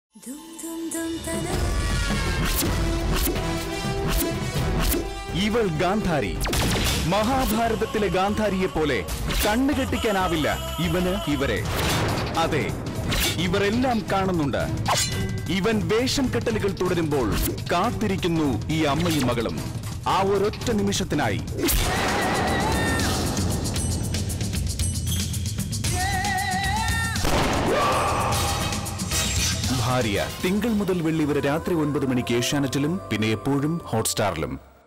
Dum dum dum tada. ഇവൾ ഗാന്ധാരി മഹാഭാരതത്തിലെ ഗാന്ധാരിയെ പോലെ കണ്ണുകെട്ടിക്കാനാവില്ല ഇവന് ഇവരെ അതെ ഇവരെല്ലാം കാണുന്നുണ്ട് ഇവൻ വേഷം കെട്ടലുകൾ തുടരുമ്പോൾ കാത്തിരിക്കുന്നു ഈ അമ്മയും മകളും ആ ഒരൊറ്റ നിമിഷത്തിനായി ഭാര്യ തിങ്കൾ മുതൽ വെള്ളി വരെ രാത്രി ഒൻപത് മണിക്ക് ഏഷ്യാനെറ്റിലും പിന്നെ എപ്പോഴും ഹോട്ട്സ്റ്റാറിലും